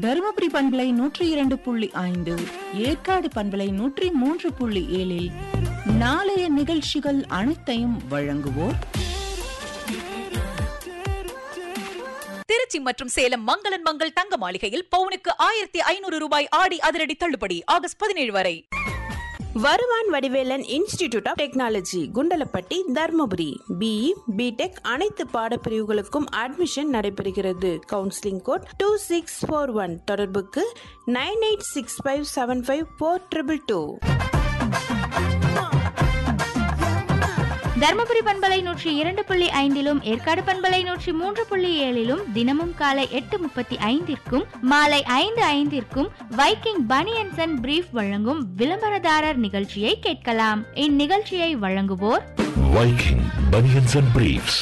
தருமபுரி பண்பலை நூற்றி இரண்டு புள்ளி ஐந்து ஏற்காடு பண்பலை நூற்றி மூன்று புள்ளி ஏழில் நாளைய நிகழ்ச்சிகள் அனைத்தையும் வழங்குவோர் திருச்சி மற்றும் சேலம் மங்களன் மங்கள் தங்க மாளிகையில் பவுனுக்கு ஆயிரத்தி ஐநூறு ரூபாய் ஆடி அதிரடி தள்ளுபடி ஆகஸ்ட் பதினேழு வரை வருவான் Vadivelan institute of technology Kundalapatti Dharmapuri BE BTech அனைத்து பாடப்பிரிவுகளுக்கும் அட்மிஷன் நடைபெறுகிறது counselling code two six four one தொடர்புக்கு nine eight six five seven five four triple two Dharmapuri பண்பலை நூற்றி இரண்டு புள்ளி ஐந்திலும் ஏற்காடு பண்பலை நூற்றி மூன்று புள்ளி ஏழிலும் தினமும் காலை எட்டு முப்பத்தி ஐந்திற்கும் மாலை ஐந்து ஐந்திற்கும் வைக்கிங் பனியன்சன் அண்ட் பிரீஃப் வழங்கும் விளம்பரதாரர் நிகழ்ச்சியை கேட்கலாம் இந்நிகழ்ச்சியை வழங்குவோர் Viking Bunions and Briefs.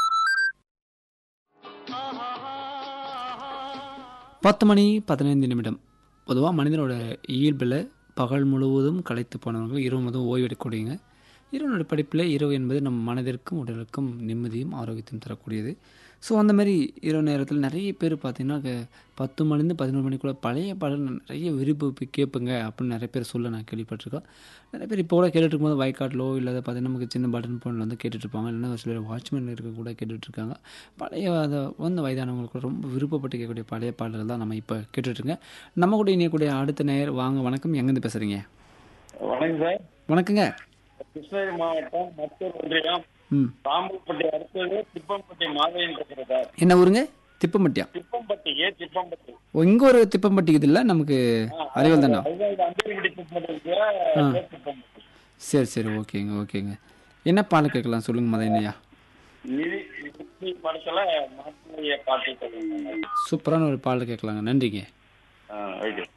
பத்து மணி பதினைந்து நிமிடம் பொதுவாக மனிதனோட இயல்பில் பகல் முழுவதும் களைத்து போனவர்கள் இரவு முழுவதும் ஓய்வெடுக்கக்கூடியங்க இரவு படிப்பில் இரவு என்பது நம் மனதிற்கும் உடலுக்கும் நிம்மதியும் ஆரோக்கியத்தையும் தரக்கூடியது ஸோ அந்த மாதிரி இரவு நேரத்தில் நிறைய பேர் பார்த்தீங்கன்னா க- பத்து மணிலேருந்து பதினொரு மணிக்குள்ள பழைய பாடல் நிறைய விருப்பி கேட்புங்க அப்படின்னு நிறைய பேர் சொல்ல நான் கேள்விப்பட்டிருக்கேன் நிறைய பேர் இப்போ கூட கேட்டுட்டு இருக்கும்போது வயக்காட்டிலோ இல்லை பார்த்தீங்கன்னா நமக்கு சின்ன பட்டன் ஃபோனில் வந்து கேட்டுட்டு இருப்பாங்க இல்லைன்னா ஒரு சிலர் வாட்ச்மேன் இருக்க கூட கேட்டுட்டு இருக்காங்க பழைய அந்த வந்து வயதானவங்களுக்கு ரொம்ப விருப்பப்பட்டு கேட்கக்கூடிய பழைய பாடல்கள் தான் நம்ம இப்போ கேட்டுட்ருங்க நம்ம கூட இணையக்கூடிய அடுத்த நேயர் வாங்க வணக்கம் எங்கேருந்து பேசுகிறீங்க வணக்கம் சார் வணக்கங்க கிருஷ்ணகிரி மாவட்டம் மத்தூர் ஒன்றியம் ம் தாம்பூர்பட்டி அடுத்தது திப்பம்பட்டி மாதையன் இருக்கிறது சார் என்ன ஊருங்க திப்பம்பட்டியா திப்பம்பட்டி ஏ திப்பம்பட்டி ஓ இங்கே ஒரு திப்பம்பட்டி இது இல்லை நமக்கு அறிவல் தானே அதுதான் இது அம்பேரிபடி திப்பம்பட்டி இருக்கு ஏ திப்பம்பட்டி சரி சரி ஓகேங்க ஓகேங்க என்ன பாடல் கேட்கலாம் சொல்லுங்க மதையனையா நிதி நிதி படத்துல மாப்பிள்ளைய பாட்டு சொல்லுங்க சூப்பரான ஒரு பாடல் கேட்கலாங்க நன்றிங்க ஆ ஓகே